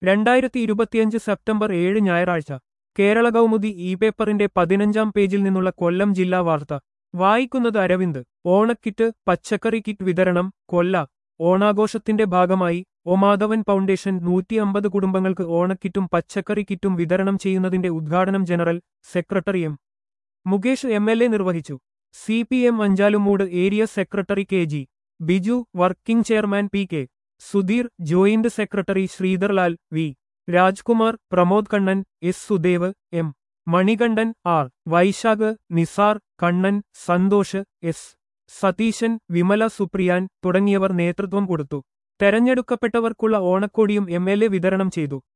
രണ്ടായിരത്തി ഇരുപത്തിയഞ്ച് സെപ്റ്റംബർ ഏഴ് ഞായറാഴ്ച കേരള കൗമുദി ഇ പേപ്പറിന്റെ പതിനഞ്ചാം പേജിൽ നിന്നുള്ള കൊല്ലം ജില്ലാ വാർത്ത വായിക്കുന്നത് അരവിന്ദ് ഓണക്കിറ്റ് പച്ചക്കറി കിറ്റ് വിതരണം കൊല്ല ഓണാഘോഷത്തിന്റെ ഭാഗമായി ഒമാധവൻ ഫൗണ്ടേഷൻ നൂറ്റി അമ്പത് കുടുംബങ്ങൾക്ക് ഓണക്കിറ്റും പച്ചക്കറി കിറ്റും വിതരണം ചെയ്യുന്നതിന്റെ ഉദ്ഘാടനം general secretary M Mukesh M L A നിർവഹിച്ചു C P M Anchalumoodu area secretary K G Biju working chairman P K Sudheer joint secretary Sreedharlal V Rajkumar Pramod Kannan S Sudev M Manikandan R Vaishakh Nisar Kannan Santhosh S Satheesan Vimala Supriyan തുടങ്ങിയവർ നേതൃത്വം കൊടുത്തു തെരഞ്ഞെടുക്കപ്പെട്ടവർക്കുള്ള ഓണക്കോടിയും എം എൽ എ വിതരണം ചെയ്തു